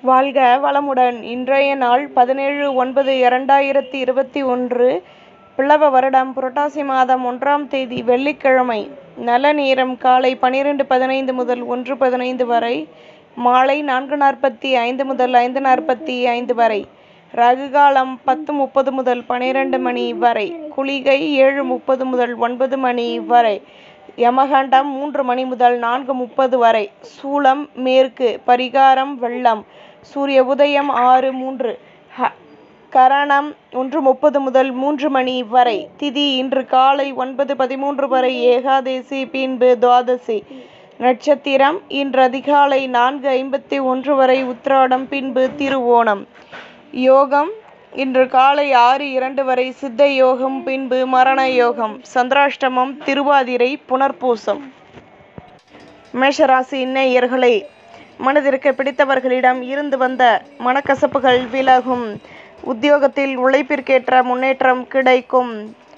வாழ்க வளமுடன் இன்றைய நாள் பதினேழு ஒன்பது இரண்டாயிரத்தி இருபத்தி ஒன்று பிளவ வருடம் புரட்டாசி மாதம் ஒன்றாம் தேதி வெள்ளிக்கிழமை நல்ல நேரம் காலை பனிரெண்டு பதினைந்து முதல் ஒன்று பதினைந்து வரை மாலை நான்கு நாற்பத்தி ஐந்து முதல் ஐந்து நாற்பத்தி ஐந்து வரை ராகு காலம் பத்து முப்பது முதல் பனிரெண்டு மணி வரை குளிகை ஏழு முப்பது முதல் ஒன்பது மணி வரை யமகண்டம் மூன்று மணி முதல் நான்கு முப்பது வரை சூலம் மேற்கு பரிகாரம் வெள்ளம் சூரிய உதயம் ஆறு மூன்று ஹ கரணம் ஒன்று முப்பது முதல் மூன்று மணி வரை திதி இன்று காலை ஒன்பது பதிமூன்று வரை ஏகாதேசி பின்பு துவாதசி நட்சத்திரம் இன்று அதிகாலை நான்கு ஐம்பத்தி ஒன்று வரை உத்திராடம் பின்பு திருவோணம் யோகம் இன்று காலை ஆறு இரண்டு வரை சித்த யோகம் பின்பு மரண யோகம் சந்திராஷ்டமம் திருவாதிரை புனர்பூசம் மேஷராசி நேயர்களே மனதிற்கு பிடித்தவர்களிடம் இருந்து வந்த மனக்கசப்புகள் விலகும் உத்தியோகத்தில் உழைப்பிற்கேற்ற முன்னேற்றம் கிடைக்கும்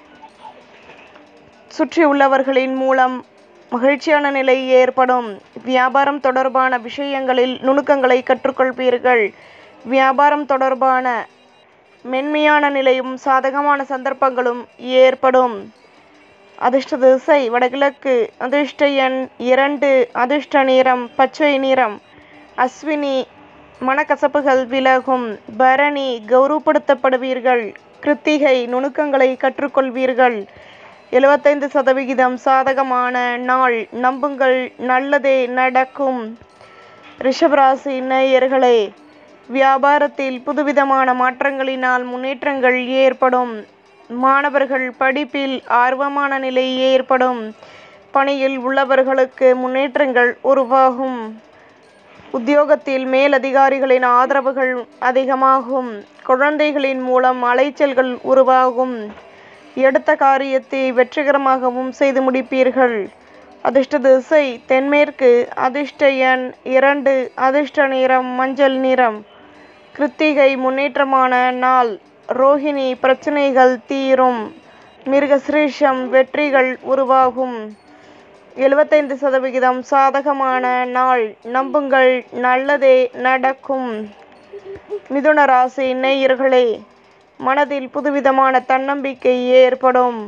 சுற்றியுள்ளவர்களின் மூலம் மகிழ்ச்சியான நிலை ஏற்படும் வியாபாரம் தொடர்பான விஷயங்களில் நுணுக்கங்களை கற்றுக்கொள்வீர்கள் வியாபாரம் தொடர்பான மென்மையான நிலையும் சாதகமான சந்தர்ப்பங்களும் ஏற்படும் அதிர்ஷ்ட திசை வடகிழக்கு அதிர்ஷ்ட எண் இரண்டு அதிர்ஷ்ட நிறம் பச்சை நிறம் அஸ்வினி மனக்கசப்புகள் விலகும் பரணி கௌரவப்படுத்தப்படுவீர்கள் கிருத்திகை நுணுக்கங்களை கற்றுக்கொள்வீர்கள் எழுபத்தைந்து சதவிகிதம் சாதகமான நாள் நம்புங்கள் நல்லதே நடக்கும் ரிஷபராசி நேயர்களே வியாபாரத்தில் புதுவிதமான மாற்றங்களினால் முன்னேற்றங்கள் ஏற்படும் மாணவர்கள் படிப்பில் ஆர்வமான நிலை ஏற்படும் பணியில் உள்ளவர்களுக்கு முன்னேற்றங்கள் உருவாகும் உத்தியோகத்தில் மேலதிகாரிகளின் ஆதரவுகள் அதிகமாகும் குழந்தைகளின் மூலம் அலைச்சல்கள் உருவாகும் எடுத்த காரியத்தை வெற்றிகரமாகவும் செய்து முடிப்பீர்கள் அதிர்ஷ்ட திசை தென்மேற்கு அதிர்ஷ்ட எண் இரண்டு அதிர்ஷ்ட நிறம் மஞ்சள் நிறம் கிருத்திகை முன்னேற்றமான நாள் ரோஹிணி பிரச்சனைகள் தீரும் மிருகசிரீஷம் வெற்றிகள் உருவாகும் எழுபத்தைந்து சதவிகிதம் சாதகமான நாள் நம்புங்கள் நல்லதே நடக்கும் மிதுன ராசி நேயர்களே மனதில் புதுவிதமான தன்னம்பிக்கை ஏற்படும்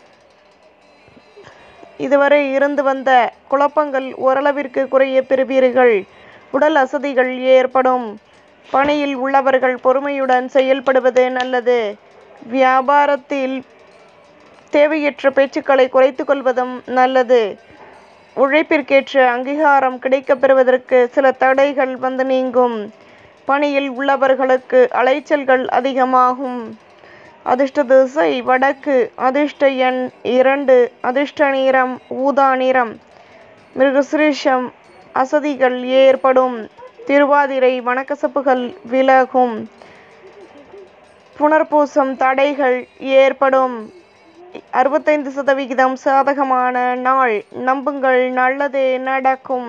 இதுவரை இருந்து வந்த குழப்பங்கள் ஓரளவிற்கு குறைய பெறுவீர்கள் உடல் அசதிகள் ஏற்படும் பணியில் உள்ளவர்கள் பொறுமையுடன் செயல்படுவது நல்லது வியாபாரத்தில் தேவையற்ற பேச்சுக்களை குறைத்து கொள்வதும் நல்லது உழைப்பிற்கேற்ற அங்கீகாரம் கிடைக்கப் பெறுவதற்கு சில தடைகள் வந்து நீங்கும் பணியில் உள்ளவர்களுக்கு அலைச்சல்கள் அதிகமாகும் அதிர்ஷ்ட திசை வடக்கு அதிர்ஷ்ட எண் இரண்டு அதிர்ஷ்ட நிறம் ஊதா நிறம் மிருகசிரீஷம் அசதிகள் ஏற்படும் திருவாதிரை வனக்கசப்புகள் விலகும் புனர்பூசம் தடைகள் ஏற்படும் அறுபத்தைந்து சதவிகிதம் சாதகமான நாள் நம்புங்கள் நல்லதே நடக்கும்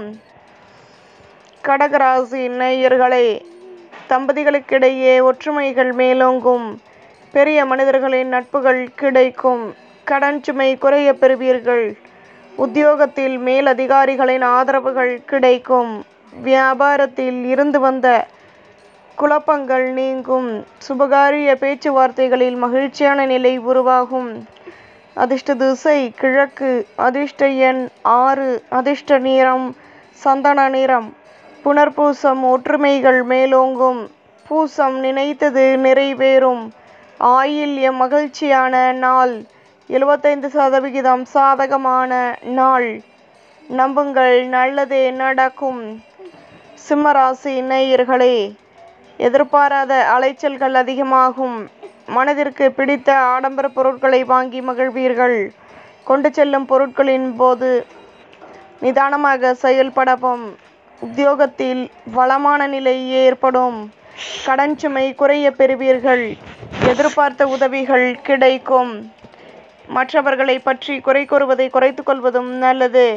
கடகராசி நேயர்களே தம்பதிகளுக்கிடையே ஒற்றுமைகள் மேலோங்கும் பெரிய மனிதர்களின் நட்புகள் கிடைக்கும் கடன் சுமை குறைய பெறுவீர்கள் உத்தியோகத்தில் மேலதிகாரிகளின் ஆதரவுகள் கிடைக்கும் வியாபாரத்தில் இருந்து வந்த குழப்பங்கள் நீங்கும் சுபகாரிய பேச்சுவார்த்தைகளில் மகிழ்ச்சியான நிலை உருவாகும் அதிர்ஷ்ட திசை கிழக்கு அதிர்ஷ்ட எண் ஆறு அதிர்ஷ்ட நிறம் சந்தன நிறம் புனர்பூசம் ஒற்றுமைகள் மேலோங்கும் பூசம் நினைத்தது நிறைவேறும் ஆயில்யம் மகிழ்ச்சியான நாள் எழுபத்தைந்து சதவிகிதம் சாதகமான நாள் நம்புங்கள் நல்லதே நடக்கும் சிம்மராசி நேயர்களே எதிர்பாராத அலைச்சல்கள் அதிகமாகும் மனதிற்கு பிடித்த ஆடம்பர பொருட்களை வாங்கி மகிழ்வீர்கள் கொண்டு செல்லும் பொருட்களின் போது நிதானமாக செயல்படவும் உத்தியோகத்தில் வளமான நிலை ஏற்படும் கடன் சுமை குறைய பெறுவீர்கள் எதிர்பார்த்த உதவிகள் கிடைக்கும் மற்றவர்களை பற்றி குறை கூறுவதை குறைத்து கொள்வதும் நல்லது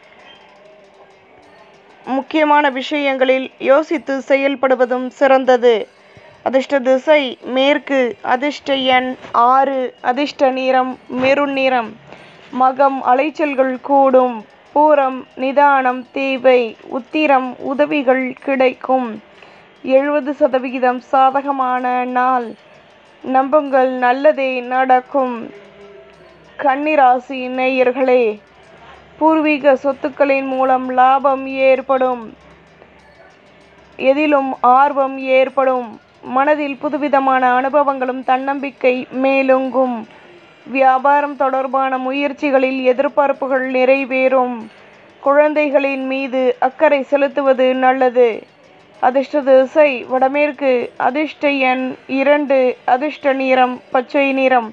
முக்கியமான விஷயங்களில் யோசித்து செயல்படுவதும் சிறந்தது அதிர்ஷ்ட திசை மேற்கு அதிர்ஷ்ட எண் ஆறு அதிர்ஷ்ட நிறம் மெருண் நிறம் மகம் அலைச்சல்கள் கூடும் பூரம் நிதானம் தேவை உத்திரம் உதவிகள் கிடைக்கும் எழுபது சதவிகிதம் சாதகமான நாள் நம்புங்கள் நல்லதே நடக்கும் கன்னிராசி நேயர்களே பூர்வீக சொத்துக்களின் மூலம் லாபம் ஏற்படும் எதிலும் ஆர்வம் ஏற்படும் மனதில் புதுவிதமான அனுபவங்களும் தன்னம்பிக்கை மேலோங்கும் வியாபாரம் தொடர்பான முயற்சிகளில் எதிர்பார்ப்புகள் நிறைவேறும் குழந்தைகளின் மீது அக்கறை செலுத்துவது நல்லது அதிர்ஷ்ட திசை வடமேற்கு அதிர்ஷ்ட எண் இரண்டு அதிர்ஷ்ட நிறம் பச்சை நிறம்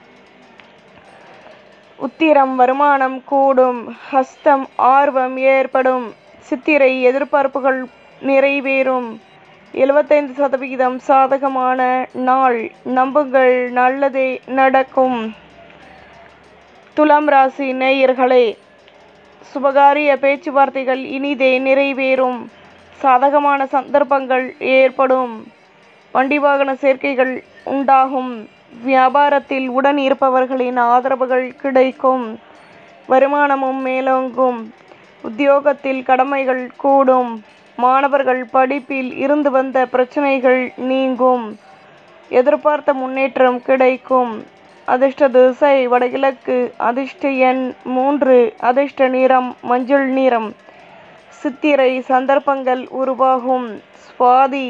உத்திரம் வருமானம் கூடும் ஹஸ்தம் ஆர்வம் ஏற்படும் சித்திரை எதிர்பார்ப்புகள் நிறைவேறும் எழுபத்தைந்து சதவிகிதம் சாதகமான நாள் நம்புங்கள் நல்லதே நடக்கும் துலாம் ராசி நேயர்களே சுபகாரிய பேச்சுவார்த்தைகள் இனிதே நிறைவேறும் சாதகமான சந்தர்ப்பங்கள் ஏற்படும் வண்டி வாகன சேர்க்கைகள் உண்டாகும் வியாபாரத்தில் உடன் இருப்பவர்களின் ஆதரவுகள் கிடைக்கும் வருமானமும் மேலோங்கும் உத்தியோகத்தில் கடமைகள் கூடும் மாணவர்கள் படிப்பில் இருந்து வந்த பிரச்சனைகள் நீங்கும் எதிர்பார்த்த முன்னேற்றம் கிடைக்கும் அதிர்ஷ்ட திசை வடகிழக்கு அதிர்ஷ்ட எண் மூன்று அதிர்ஷ்ட நிறம் மஞ்சள் நிறம் சித்திரை சந்தர்ப்பங்கள் உருவாகும் சுவாதி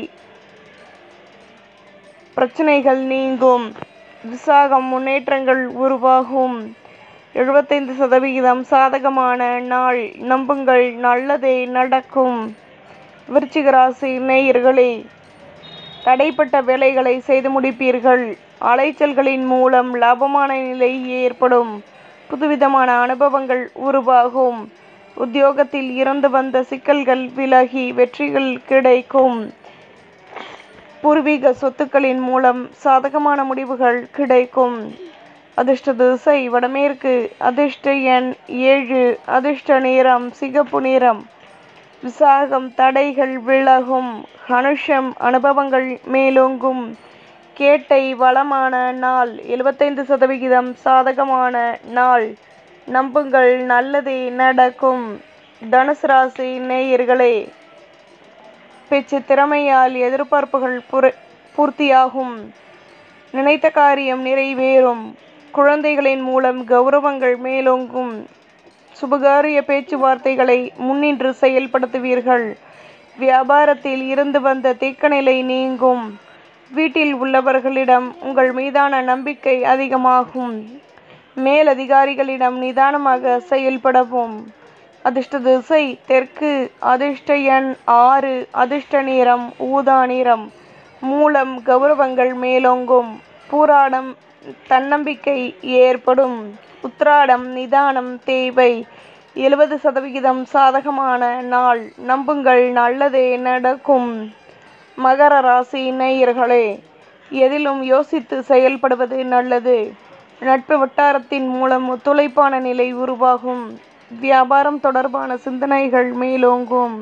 பிரச்சனைகள் நீங்கும் விசாகம் முன்னேற்றங்கள் உருவாகும் எழுபத்தைந்து சதவிகிதம் சாதகமான நாள் நம்புங்கள் நல்லதே நடக்கும் விருச்சிக ராசி நேயர்களே தடைப்பட்ட வேலைகளை செய்து முடிப்பீர்கள் அலைச்சல்களின் மூலம் லாபமான நிலை ஏற்படும் புதுவிதமான அனுபவங்கள் உருவாகும் உத்தியோகத்தில் இருந்து வந்த சிக்கல்கள் விலகி வெற்றிகள் கிடைக்கும் பூர்வீக சொத்துக்களின் மூலம் சாதகமான முடிவுகள் கிடைக்கும் அதிர்ஷ்ட திசை வடமேற்கு அதிர்ஷ்ட எண் ஏழு அதிர்ஷ்ட நிறம் சிகப்பு நிறம் விசாகம் தடைகள் விலகும் அனுஷம் அனுபவங்கள் மேலோங்கும் கேட்டை வளமான நாள் எழுபத்தைந்து சதவிகிதம் சாதகமான நாள் நம்புங்கள் நல்லதே நடக்கும் தனுசு ராசி நேயர்களே பேச்சு திறமையால் எதிர்பார்ப்புகள் புர- பூர்த்தியாகும் நினைத்த காரியம் நிறைவேறும் குழந்தைகளின் மூலம் கௌரவங்கள் மேலோங்கும் சுபகாரிய பேச்சுவார்த்தைகளை முன்னின்று செயல்படுத்துவீர்கள் வியாபாரத்தில் இருந்து வந்த தேக்கநிலை நீங்கும் வீட்டில் உள்ளவர்களிடம் உங்கள் மீதான நம்பிக்கை அதிகமாகும் மேலதிகாரிகளிடம் நிதானமாக செயல்படவும் அதிர்ஷ்ட திசை தெற்கு அதிர்ஷ்ட எண் ஆறு அதிர்ஷ்ட நிறம் ஊதா நிறம் மூலம் கௌரவங்கள் மேலோங்கும் பூராடம் தன்னம்பிக்கை ஏற்படும் உத்ராடம் நிதானம் தேவை எழுபது சதவிகிதம் சாதகமான நாள் நம்புங்கள் நல்லதே நடக்கும் மகர ராசி நேயர்களே எதிலும் யோசித்து செயல்படுவது நல்லது நட்பு வட்டாரத்தின் மூலம் ஒத்துழைப்பான நிலை உருவாகும் வியாபாரம் தொடர்பான சிந்தனைகள் மேலோங்கும்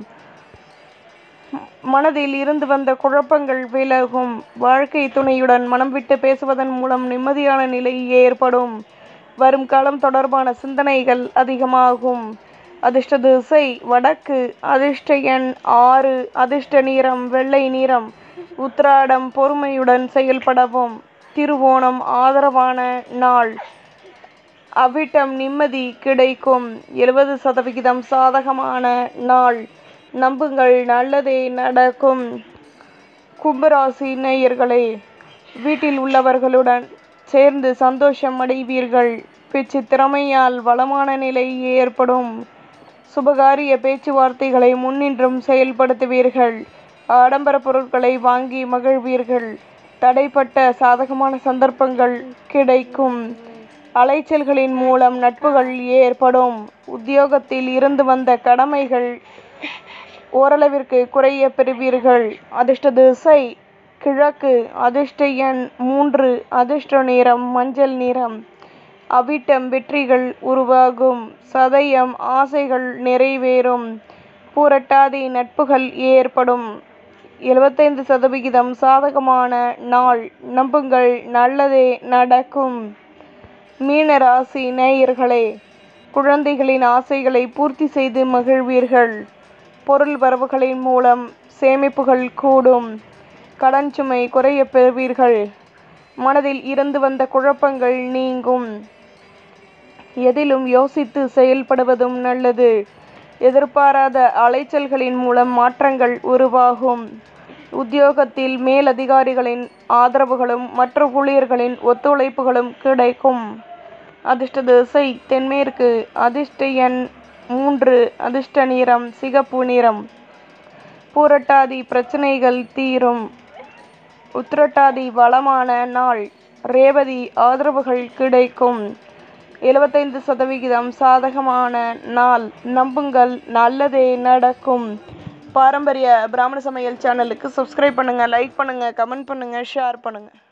மனதில் இருந்து வந்த குழப்பங்கள் விலகும் வாழ்க்கை துணையுடன் மனம் விட்டு பேசுவதன் மூலம் நிம்மதியான நிலை ஏற்படும் வரும் காலம் தொடர்பான சிந்தனைகள் அதிகமாகும் அதிர்ஷ்ட திசை வடக்கு அதிர்ஷ்ட எண் ஆறு அதிர்ஷ்ட நிறம் வெள்ளை நிறம் உத்ராடம் பொறுமையுடன் செயல்படவும் திருவோணம் ஆதரவான நாள் அவ்விட்டம் நிம்மதி கிடைக்கும் எழுபது சதவிகிதம் சாதகமான நாள் நம்புங்கள் நல்லதே நடக்கும் கும்பராசி நேயர்களே வீட்டில் உள்ளவர்களுடன் சேர்ந்து சந்தோஷம் அடைவீர்கள் பேச்சு திறமையால் வளமான நிலை ஏற்படும் சுபகாரிய பேச்சுவார்த்தைகளை முன்னின்றும் செயல்படுத்துவீர்கள் ஆடம்பர பொருட்களை வாங்கி மகிழ்வீர்கள் தடைப்பட்ட சாதகமான சந்தர்ப்பங்கள் கிடைக்கும் அலைச்சல்களின் மூலம் நட்புகள் ஏற்படும் உத்தியோகத்தில் இருந்து வந்த கடமைகள் ஓரளவிற்கு குறைய பெறுவீர்கள் அதிர்ஷ்ட திசை கிழக்கு அதிர்ஷ்ட எண் மூன்று அதிர்ஷ்ட நிறம் மஞ்சள் நிறம் அவிட்டம் வெற்றிகள் உருவாகும் சதயம் ஆசைகள் நிறைவேறும் பூரட்டாதி நட்புகள் ஏற்படும் எழுபத்தைந்து சதவிகிதம் சாதகமான நாள் நம்புங்கள் நல்லதே நடக்கும் மீன ராசி நேயர்களே குழந்தைகளின் ஆசைகளை பூர்த்தி செய்து மகிழ்வீர்கள் பொருள் வரவுகளின் மூலம் சேமிப்புகள் கூடும் கடன் சுமை குறையப் பெறுவீர்கள் மனதில் இருந்து வந்த குழப்பங்கள் நீங்கும் எதிலும் யோசித்து செயல்படுவதும் நல்லது எதிர்பாராத அலைச்சல்களின் மூலம் மாற்றங்கள் உருவாகும் உத்தியோகத்தில் மேலதிகாரிகளின் ஆதரவுகளும் மற்ற ஊழியர்களின் ஒத்துழைப்புகளும் கிடைக்கும் அதிர்ஷ்ட திசை தென்மேற்கு அதிர்ஷ்ட எண் மூன்று அதிர்ஷ்ட நிறம் சிகப்பு நிறம் பூரட்டாதி பிரச்சனைகள் தீரும் உத்திரட்டாதி வளமான நாள் ரேவதி ஆதரவுகள் கிடைக்கும் எழுபத்தைந்து சதவிகிதம் சாதகமான நாள் நம்புங்கள் நல்லதே நடக்கும் பாரம்பரிய பிராமண சமையல் சேனலுக்கு சப்ஸ்கிரைப் பண்ணுங்கள் லைக் பண்ணுங்கள் கமெண்ட் பண்ணுங்கள் ஷேர் பண்ணுங்கள்